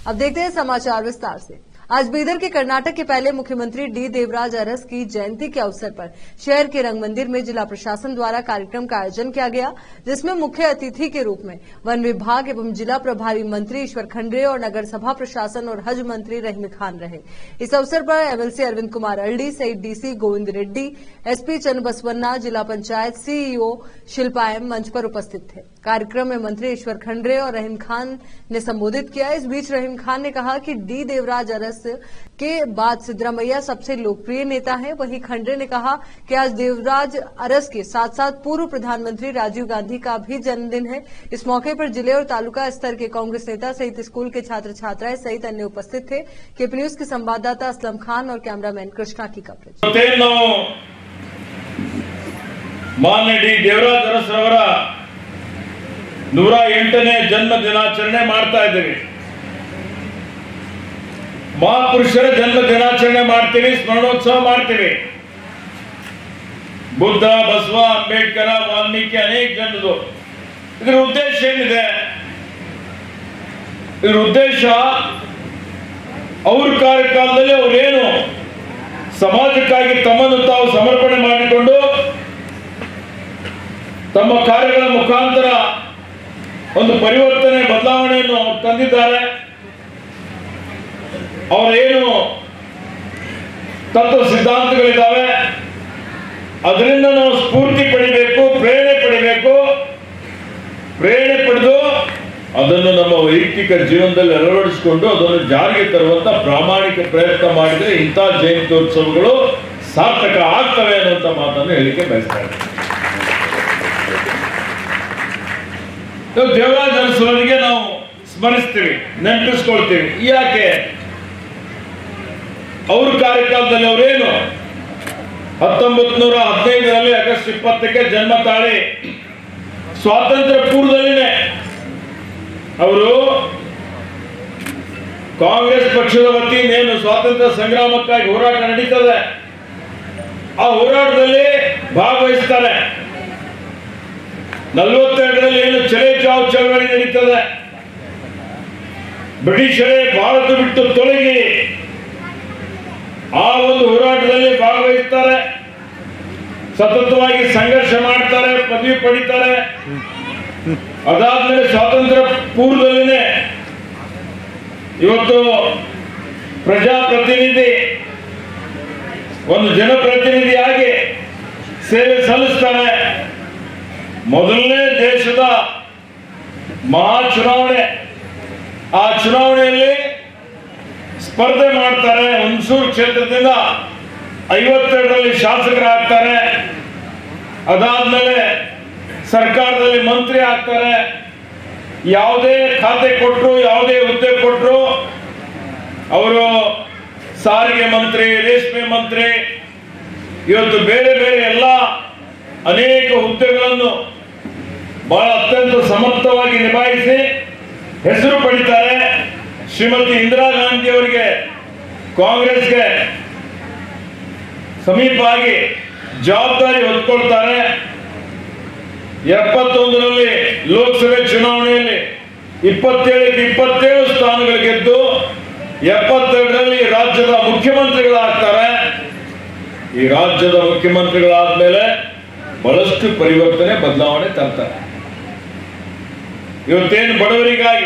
अब देखते हैं समाचार विस्तार से आज बीदर के कर्नाटक के पहले मुख्यमंत्री डी देवराज अरस की जयंती के अवसर पर शहर के रंग मंदिर में जिला प्रशासन द्वारा कार्यक्रम का आयोजन किया गया जिसमें मुख्य अतिथि के रूप में वन विभाग एवं जिला प्रभारी मंत्री ईश्वर खंडरे और नगर सभा प्रशासन और हज मंत्री रहीम खान रहे इस अवसर पर एमएलसी अरविंद कुमार अल्डी सहित डीसी गोविंद रेड्डी एसपी चन्न बसवन्ना जिला पंचायत सीईओ शिल्पा एम मंच पर उपस्थित थे कार्यक्रम में मंत्री ईश्वर खंडरे और रहीम खान ने संबोधित किया इस बीच रहीम खान ने कहा कि डी देवराज अरस के बाद सिद्धरामैया सबसे लोकप्रिय नेता हैं वहीं खंडरे ने कहा कि आज देवराज अरस के साथ साथ पूर्व प्रधानमंत्री राजीव गांधी का भी जन्मदिन है इस मौके पर जिले और तालुका स्तर के कांग्रेस नेता सहित स्कूल के छात्र छात्राएं सहित अन्य उपस्थित थे केपी न्यूज के संवाददाता असलम खान और कैमरामैन कृष्णा की कवरेज ಇವತ್ತೇನು ನಾವು ಮಾನ್ಯ ಡಿ ದೇವರಾಜ್ ಅರಸರವರ ನೂರ ಎಂಟನೇ ಜನ್ಮ ದಿನಾಚರಣೆ ಮಾಡ್ತಾ ಇದ್ದೀವಿ ಮಹಾಪುರುಷರ ಜನ್ಮ ದಿನಾಚರಣೆ ಮಾಡ್ತೀವಿ ಸ್ಮರಣೋತ್ಸವ ಮಾಡ್ತೀವಿ ಬುದ್ಧ ಬಸವ ಅಂಬೇಡ್ಕರ ವಾಲ್ಮೀಕಿ ಅನೇಕ ಜನರು ಇದರ ಉದ್ದೇಶ ಏನಿದೆ ಇದರ ಉದ್ದೇಶ ಅವ್ರ ಕಾರ್ಯಕಾಲದಲ್ಲಿ ಅವರೇನು ಸಮಾಜಕ್ಕಾಗಿ ತಮ್ಮನ್ನು ತಾವು ಸಮರ್ಪಣೆ ಮಾಡಿಕೊಂಡು ತಮ್ಮ ಕಾರ್ಯಗಳ ಮುಖಾಂತರ ಒಂದು ಪರಿವರ್ತನೆ ಬದಲಾವಣೆಯನ್ನು ಅವ್ರು ತಂದಿದ್ದಾರೆ ಅವರೇನು ತತ್ವ ಸಿದ್ಧಾಂತಗಳಿದ್ದಾವೆ ಅದರಿಂದ ನಾವು ಸ್ಫೂರ್ತಿ ಪಡಿಬೇಕು ಪ್ರೇರಣೆ ಪಡಿಬೇಕು ಪ್ರೇರಣೆ ಪಡೆದು ಅದನ್ನು ನಮ್ಮ ವೈಯಕ್ತಿಕ ಜೀವನದಲ್ಲಿ ಅಳವಡಿಸಿಕೊಂಡು ಅದನ್ನು ಜಾರಿಗೆ ತರುವಂತ ಪ್ರಾಮಾಣಿಕ ಪ್ರಯತ್ನ ಮಾಡಿದ್ರೆ ಇಂಥ ಜಯಂತ್ಯೋತ್ಸವಗಳು ಸಾರ್ಥಕ ಆಗ್ತವೆ ಅನ್ನುವಂಥ ಮಾತನ್ನು ಹೇಳಿಕೆ ಬಯಸ್ತಾ ಇದ್ದೀನಿ ಇವಾಗ ದೇವರಾಜ ಅರಸರಿಗೆ ನಾವು ಸ್ಮರಿಸ್ತೀವಿ ನೆನಪಿಸ್ಕೊಳ್ತೀವಿ ಯಾಕೆ ಅವ್ರ ಕಾರ್ಯಕಾಲದಲ್ಲಿ ಅವರೇನು ಹತ್ತೊಂಬತ್ ನೂರ ಹದಿನೈದರಲ್ಲಿ ಆಗಸ್ಟ್ ಇಪ್ಪತ್ತಕ್ಕೆ ಜನ್ಮ ತಾಳಿ ಸ್ವಾತಂತ್ರ್ಯ ಪೂರ್ವದಲ್ಲಿನೇ ಅವರು ಕಾಂಗ್ರೆಸ್ ಪಕ್ಷದ ವತಿಯಿಂದ ಏನು ಸ್ವಾತಂತ್ರ್ಯ ಸಂಗ್ರಾಮಕ್ಕಾಗಿ ಹೋರಾಟ ನಡೀತದೆ ಆ ಹೋರಾಟದಲ್ಲಿ ಭಾಗವಹಿಸ್ತಾರೆ ನಲವತ್ತೆರಡರಲ್ಲಿ ಏನು ಚಲೆ ಚಾವ್ ಚಳವಳಿ ನಡೀತದೆ ಬ್ರಿಟಿಷರೇ ಭಾರತ ಬಿಟ್ಟು ತೊಲಗಿ ಆ ಒಂದು ಹೋರಾಟದಲ್ಲಿ ಭಾಗವಹಿಸ್ತಾರೆ ಸತತವಾಗಿ ಸಂಘರ್ಷ ಮಾಡ್ತಾರೆ ಪದವಿ ಪಡಿತಾರೆ ಅದಾದ್ಮೇಲೆ ಸ್ವಾತಂತ್ರ್ಯ ಪೂರ್ವದಲ್ಲಿನೇ ಇವತ್ತು ಪ್ರಜಾಪ್ರತಿನಿಧಿ ಒಂದು ಜನಪ್ರತಿನಿಧಿಯಾಗಿ ಸೇವೆ ಸಲ್ಲಿಸ್ತಾರೆ ಮೊದಲನೇ ದೇಶದ ಮಹಾ ಚುನಾವಣೆ ಆ ಚುನಾವಣೆಯಲ್ಲಿ ಸ್ಪರ್ಧೆ ಮಾಡ್ತಾರೆ ಹುಣಸೂರು ಕ್ಷೇತ್ರದಿಂದ ಐವತ್ತೆರಡರಲ್ಲಿ ಶಾಸಕರಾಗ್ತಾರೆ ಅದಾದ್ಮೇಲೆ ಸರ್ಕಾರದಲ್ಲಿ ಮಂತ್ರಿ ಆಗ್ತಾರೆ ಯಾವುದೇ ಖಾತೆ ಕೊಟ್ಟರು ಯಾವುದೇ ಹುದ್ದೆ ಕೊಟ್ಟರು ಅವರು ಸಾರಿಗೆ ಮಂತ್ರಿ ರೇಷ್ಮೆ ಮಂತ್ರಿ ಇವತ್ತು ಬೇರೆ ಬೇರೆ ಎಲ್ಲ ಅನೇಕ ಹುದ್ದೆಗಳನ್ನು ಬಹಳ ಅತ್ಯಂತ ಸಮರ್ಥವಾಗಿ ನಿಭಾಯಿಸಿ ಹೆಸರು ಪಡಿತಾರೆ ಶ್ರೀಮತಿ ಇಂದಿರಾ ಗಾಂಧಿ ಅವರಿಗೆ ಕಾಂಗ್ರೆಸ್ಗೆ ಸಮೀಪ ಆಗಿ ಜವಾಬ್ದಾರಿ ಹೊತ್ಕೊಳ್ತಾರೆ ಎಪ್ಪತ್ತೊಂದರಲ್ಲಿ ಲೋಕಸಭೆ ಚುನಾವಣೆಯಲ್ಲಿ ಇಪ್ಪತ್ತೇಳಕ್ಕೆ ಇಪ್ಪತ್ತೇಳು ಸ್ಥಾನಗಳು ಗೆದ್ದು ಎಪ್ಪತ್ತೆರಡರಲ್ಲಿ ರಾಜ್ಯದ ಮುಖ್ಯಮಂತ್ರಿಗಳಾಗ್ತಾರೆ ಈ ರಾಜ್ಯದ ಮುಖ್ಯಮಂತ್ರಿಗಳಾದ್ಮೇಲೆ ಬಹಳಷ್ಟು ಪರಿವರ್ತನೆ ಬದಲಾವಣೆ ತರ್ತಾರೆ ಇವತ್ತೇನು ಬಡವರಿಗಾಗಿ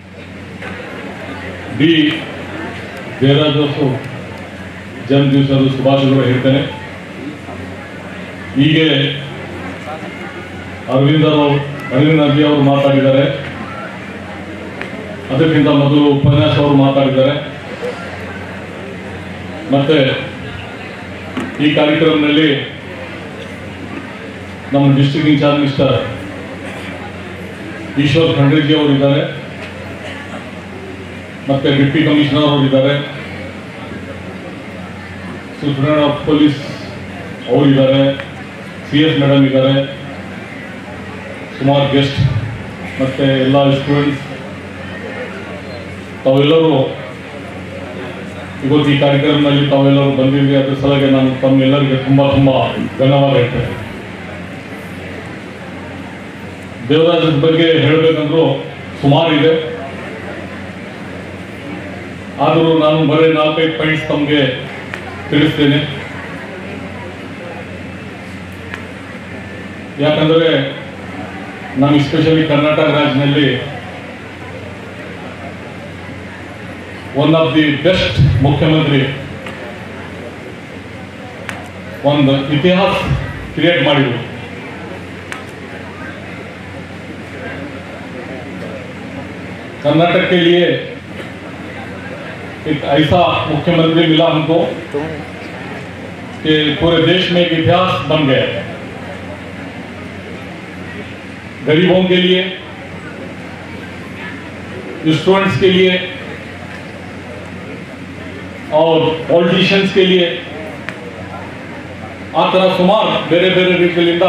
ಡಿ ದೇವರಾಜು ಜನ್ಮದಿವಸದ ಶುಭಾಶಯಗಳು ಹೇಳ್ತೇನೆ ಹೀಗೆ ಅರವಿಂದ ಅರವಿಂದ್ ನದಿ ಅವರು ಮಾತಾಡಿದ್ದಾರೆ ಅದಕ್ಕಿಂತ ಮೊದಲು ಉಪನ್ಯಾಸ ಅವರು ಮಾತಾಡಿದ್ದಾರೆ ಮತ್ತೆ ಈ ಕಾರ್ಯಕ್ರಮದಲ್ಲಿ ನಮ್ಮ district in charge mister Eshwar Khandreji ಅವರು ಇದ್ದಾರೆ ಮತ್ತೆ ಡಿಪ್ಟಿ ಕಮಿಷನರ್ ಅವರು ಇದ್ದಾರೆ ಸೂಪರಿಂಟೆಂಡೆಂಟ್ ಆಫ್ ಪೊಲೀಸ್ ಅವರು ಇದ್ದಾರೆ ಸಿ ಎಸ್ ಮೇಡಮ್ ಇದ್ದಾರೆ ಸುಮಾರು ಗೆಸ್ಟ್ ಮತ್ತೆ ಎಲ್ಲ ಸ್ಟೂಡೆಂಟ್ಸ್ ತಾವೆಲ್ಲರೂ ಇವತ್ತು ಈ ಕಾರ್ಯಕ್ರಮದಲ್ಲಿ ತಾವೆಲ್ಲರೂ ಬಂದಿದ್ದೀವಿ ಅದ್ರ ಸಲುವಾಗಿ ನಾನು ತಮ್ಮೆಲ್ಲರಿಗೆ ತುಂಬ ತುಂಬ ಧನ್ಯವಾದ ಹೇಳ್ತೇನೆ ದೇವರಾಜದ ಬಗ್ಗೆ ಹೇಳಬೇಕಂದ್ರೂ ಸುಮಾರು ಇದೆ ಆದರೂ ನಾನು ಬರೀ ನಾಲ್ಕೈದು ಪಾಯಿಂಟ್ಸ್ ತಮಗೆ ತಿಳಿಸ್ತೇನೆ ಯಾಕಂದರೆ ನಾನು ಎಸ್ಪೆಷಲಿ ಕರ್ನಾಟಕ ರಾಜ್ಯದಲ್ಲಿ ಒನ್ ಆಫ್ ದಿ ಬೆಸ್ಟ್ ಮುಖ್ಯಮಂತ್ರಿ ಒಂದು ಇತಿಹಾಸ ಕ್ರಿಯೇಟ್ ಮಾಡಿದ್ರು कर्नाटक के लिए एक ऐसा मुख्यमंत्री मिला हमको कि पूरे देश में एक इतिहास बन गया है गरीबों के लिए स्टूडेंट्स के लिए और पॉलिटिशियंस के लिए ಆ ಥರ ಸುಮಾರು ಬೇರೆ ಬೇರೆ ರೀತಿಯಲ್ಲಿಂದ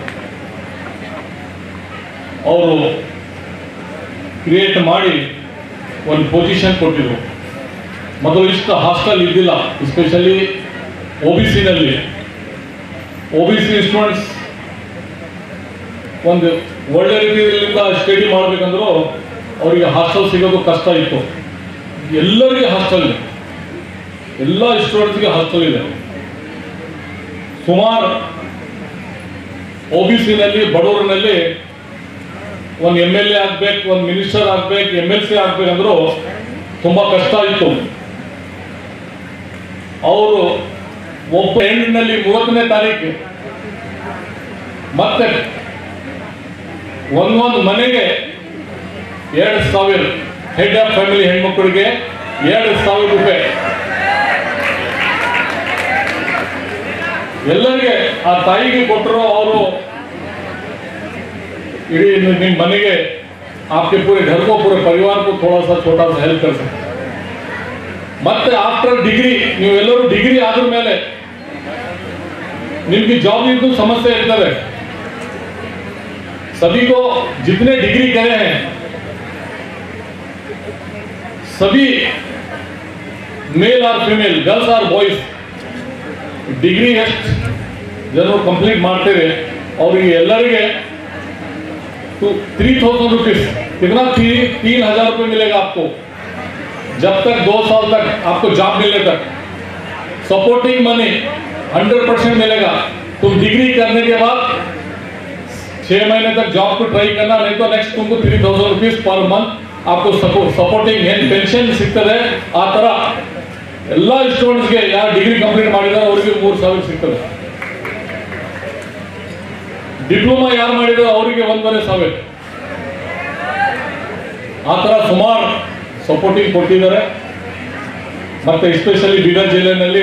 ಅವರು ಕ್ರಿಯೇಟ್ ಮಾಡಿ ಒಂದು ಪೊಸಿಷನ್ ಕೊಟ್ಟಿದ್ರು ಮೊದಲು ಇಷ್ಟು ಹಾಸ್ಟೆಲ್ ಇದ್ದಿಲ್ಲ ಎಸ್ಪೆಷಲಿ ಒ ಬಿ ಸಿನಲ್ಲಿ ಒ ಬಿ ಸಿ ಸ್ಟೂಡೆಂಟ್ಸ್ ಒಂದು ಒಳ್ಳೆ ರೀತಿಯಿಂದ ಸ್ಟಡಿ ಮಾಡಬೇಕಂದ್ರೂ ಅವರಿಗೆ ಹಾಸ್ಟೆಲ್ ಸಿಗೋದು ಕಷ್ಟ ಇತ್ತು ಎಲ್ಲರಿಗೆ ಹಾಸ್ಟೆಲ್ ಇದೆ ಎಲ್ಲ ಸ್ಟೂಡೆಂಟ್ಸ್ಗೆ ಹಾಸ್ಟೆಲ್ ಇದೆ ಸುಮಾರು ಒ ಬಿ ಸಿನಲ್ಲಿ ಬಡವರಿನಲ್ಲಿ ಒಂದು ಎಮ್ ಎಲ್ ಎ ಆಗ್ಬೇಕು ಒಂದು ಮಿನಿಸ್ಟರ್ ಆಗ್ಬೇಕು ಎಮ್ ಎಲ್ ಸಿ ಆಗ್ಬೇಕಂದ್ರೂ ತುಂಬಾ ಕಷ್ಟ ಇತ್ತು ಅವರು ಒಬ್ಬ ಹೆಣ್ಣಿನಲ್ಲಿ ಮೂವತ್ತನೇ ತಾರೀಕು ಮತ್ತೆ ಒಂದೊಂದು ಮನೆಗೆ ಎರಡು ಸಾವಿರ ಹೆಡ್ ಆಫ್ ಫ್ಯಾಮಿಲಿ ಹೆಣ್ಮಕ್ಳಿಗೆ ಎರಡು ಸಾವಿರ ರೂಪಾಯಿ ಎಲ್ಲರಿಗೆ ಆ ತಾಯಿಗೆ ಕೊಟ್ಟರು ಅವರು इडी ನಿಮ್ಮ ಮನೆಗೆ आपके पूरे घर को पूरे परिवार को थोड़ा सा छोटा सा हेल्प कर सकते ಮತ್ತೆ ಆಫ್ಟರ್ ಡಿಗ್ರಿ ನೀವೆಲ್ಲರೂ ಡಿಗ್ರಿ ಆದ್ರ ಮೇಲೆ ನಿಮ್ಗೆ ಜಾಬ್ ಇದ್ದು ಸಮಸ್ಯೆ ಇರ್ತದೆ सभी को जितने डिग्री करे हैं सभी मेल और फीमेल गर्ल्स और बॉಯ್ಸ್ ಡಿಗ್ರಿ ಎಷ್ಟು ಜನರು ಕಂಪ್ಲೀಟ್ ಮಾಡ್ತೇವೆ ಅವ್ರಿಗೆ ಎಲ್ಲರಿಗೆ तो थ्री थाउजेंड रुपीज कितना थ्री तीन हजार रुपये मिलेगा आपको जब तक दो साल तक आपको जॉब मिलने तक सपोर्टिंग मनी हंड्रेड परसेंट मिलेगा तुम डिग्री करने के बाद छह महीने तक जॉब को ट्राई करना नहीं तो नेक्स्ट तुमको three thousand rupees per month आपको ಸಪೋರ್ಟಿಂಗ್ ಏನು ಪೆನ್ಷನ್ ಸಿಗ್ತದೆ ಆ ಥರ ಎಲ್ಲ ಸ್ಟೂಡೆಂಟ್ಸ್ಗೆ ಯಾರು ಡಿಗ್ರಿ ಕಂಪ್ಲೀಟ್ ಮಾಡಿದಾರೆ ಅವರಿಗೆ ಮೂರು ಸಾವಿರ ಸಿಗ್ತದೆ ಡಿಪ್ಲೊಮಾ ಯಾರು ಮಾಡಿದಾರೆ ಅವರಿಗೆ ಒಂದೂವರೆ ಸಾವಿರ ಆ ಥರ ಸುಮಾರು ಸಪೋರ್ಟಿಂಗ್ ಕೊಟ್ಟಿದ್ದಾರೆ ಮತ್ತೆ ಎಸ್ಪೆಷಲಿ ಬೀದರ್ ಜಿಲ್ಲೆಯಲ್ಲಿ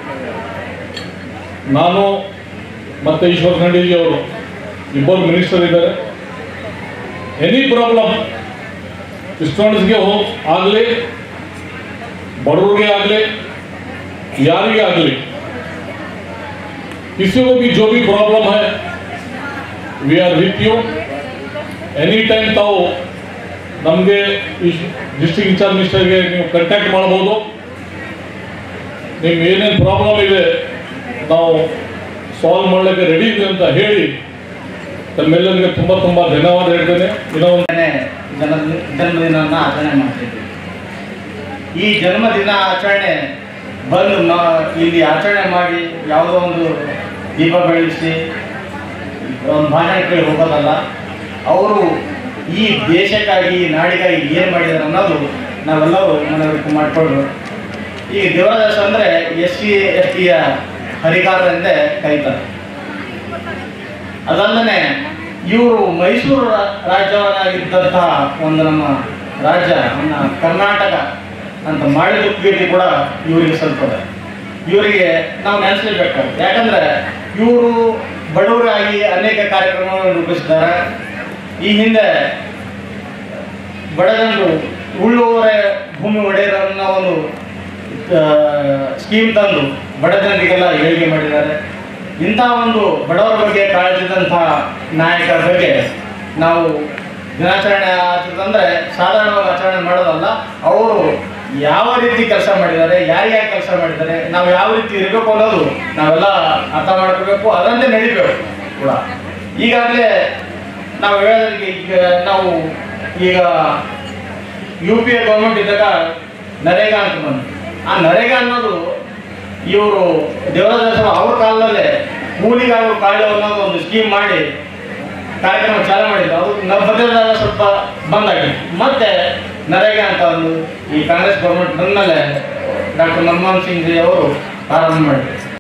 ನಾನು ಮತ್ತೆ ಈಶ್ವರ್ ಖಂಡೇಜಿ ಅವರು ಇಬ್ಬರು ಮಿನಿಸ್ಟರ್ ಇದ್ದಾರೆ ಎನಿ ಪ್ರಾಬ್ಲಮ್ ಸ್ಟೂಡೆಂಟ್ಸ್ಗೆ ಹೋ ಆಗಲಿ ಬಡವರಿಗೆ ಆಗಲಿ ಯಾರಿಗೆ ಆಗಲಿ किसी को भी जो भी प्रॉब्लम है we are with you any time ತಾವು ನಮಗೆ ಡಿಸ್ಟ್ರಿಕ್ಟ್ ಇನ್ಚಾರ್ಜ್ ಮಿನಿಸ್ಟರ್ಗೆ ನೀವು ಕಾಂಟ್ಯಾಕ್ಟ್ ಮಾಡ್ಬೋದು ನಿಮ್ಗೆ ಏನೇನು ಪ್ರಾಬ್ಲಮ್ ಇದೆ ನಾವು ಸಾಲ್ವ್ ಮಾಡಲಿಕ್ಕೆ ರೆಡಿ ಇದೆ ಅಂತ ಹೇಳಿ ತಮ್ಮೆಲ್ಲರಿಗೆ ತುಂಬ ತುಂಬ ಧನ್ಯವಾದ ಹೇಳ್ತೇನೆ ಇನ್ನೂ ಒಂದು ಜನ ಜನ್ಮದಿನವನ್ನು ಆಚರಣೆ ಮಾಡ್ತಿದ್ವಿ ಈ ಜನ್ಮದಿನ ಆಚರಣೆ ಬಂದು ಮ- ಇಲ್ಲಿ ಆಚರಣೆ ಮಾಡಿ ಯಾವುದೋ ಒಂದು ದೀಪ ಬೆಳೆಸಿ ಒಂದು ಭಾಷಣ ಕೇಳಿ ಹೋಗೋದಲ್ಲ ಅವರು ಈ ದೇಶಕ್ಕಾಗಿ ಈ ನಾಡಿಗಾಗಿ ಏನು ಮಾಡಿದ್ದಾರೆ ಅನ್ನೋದು ನಾವೆಲ್ಲರೂ ಮನವರಿಕೆ ಮಾಡಿಕೊಂಡ್ರು ಈಗ ದೇವರಾಜ ಅಂದರೆ ಎಸ್ ಸಿ ಎಸ್ ಟಿಯ ಹರಿಕಾರ ಎಂದೇ ಕರೀತಾರೆ ಅದಲ್ಲದೆ ಇವರು ಮೈಸೂರು ರಾ- ರಾಜ್ಯವನ್ನಾಗಿದ್ದಂತಹ ಒಂದು ನಮ್ಮ ರಾಜ್ಯ ನಮ್ಮ ಕರ್ನಾಟಕ ಅಂತ ಮಾಡಿದ ಕೀರ್ತಿ ಕೂಡ ಇವರಿಗೆ ಸಲ್ತದೆ ಇವರಿಗೆ ನಾವು ನೆನೆಸಲೇಬೇಕು ಯಾಕಂದ್ರೆ ಇವರು ಬಡವರಾಗಿ ಅನೇಕ ಕಾರ್ಯಕ್ರಮಗಳನ್ನು ರೂಪಿಸಿದ್ದಾರೆ ಈ ಹಿಂದೆ ಬಡಜನರು ಉಳ್ಳುವವರ ಭೂಮಿ ಒಡೆಯರನ್ನ ಒಂದು ಸ್ಕೀಮ್ ತಂದು ಬಡ ಜನರಿಗೆಲ್ಲ ಏಳಿಗೆ ಮಾಡಿದ್ದಾರೆ ಇಂಥ ಒಂದು ಬಡವರ ಬಗ್ಗೆ ಕಾಳಜಿದಂತಹ ನಾಯಕರ ಬಗ್ಗೆ ನಾವು ದಿನಾಚರಣೆ ಆಚರಿಸಂದ್ರೆ ಸಾಧಾರಣವಾಗಿ ಆಚರಣೆ ಮಾಡೋದಲ್ಲ ಅವರು ಯಾವ ರೀತಿ ಕೆಲಸ ಮಾಡಿದ್ದಾರೆ ಯಾರ್ಯಾರು ಕೆಲಸ ಮಾಡಿದ್ದಾರೆ ನಾವು ಯಾವ ರೀತಿ ಇರಬೇಕು ಅನ್ನೋದು ನಾವೆಲ್ಲ ಅರ್ಥ ಮಾಡ್ಕೋಬೇಕು ಅದರಂತೆ ನಡಿಬೇಕು ಕೂಡ ಈಗಾಗಲೇ ನಾವು ಹೇಳೋದಕ್ಕೆ ಈಗ ನಾವು ಈಗ ಯು ಪಿ ಎ ಗೌರ್ಮೆಂಟ್ ಇದ್ದಾಗ ನರೇಗಾ ಅಂತ ಬಂದು ಆ ನರೇಗಾ ಅನ್ನೋದು ಇವರು ದೇವರಾಜ ಅವ್ರ ಕಾಲದಲ್ಲೇ ಕೂಲಿಗಾಗೋ ಕಾಳು ಅನ್ನೋದು ಒಂದು ಸ್ಕೀಮ್ ಮಾಡಿ ಕಾರ್ಯಕ್ರಮ ಚಾಲೂ ಮಾಡಿದ್ರು ಅದು ನಮ್ಮ ಮಧ್ಯದಾಗ ಸ್ವಲ್ಪ ಬಂದಾಗಿತ್ತು ಮತ್ತೆ ನರೇಗಾ ಅಂತ ಒಂದು ಈ ಕಾಂಗ್ರೆಸ್ ಗೌರ್ಮೆಂಟ್ ಬಂದಮೇಲೆ ಡಾಕ್ಟರ್ ಮನಮೋಹನ್ ಸಿಂಗ್ ಜಿ ಅವರು ಪ್ರಾರಂಭ ಮಾಡಿದ್ರು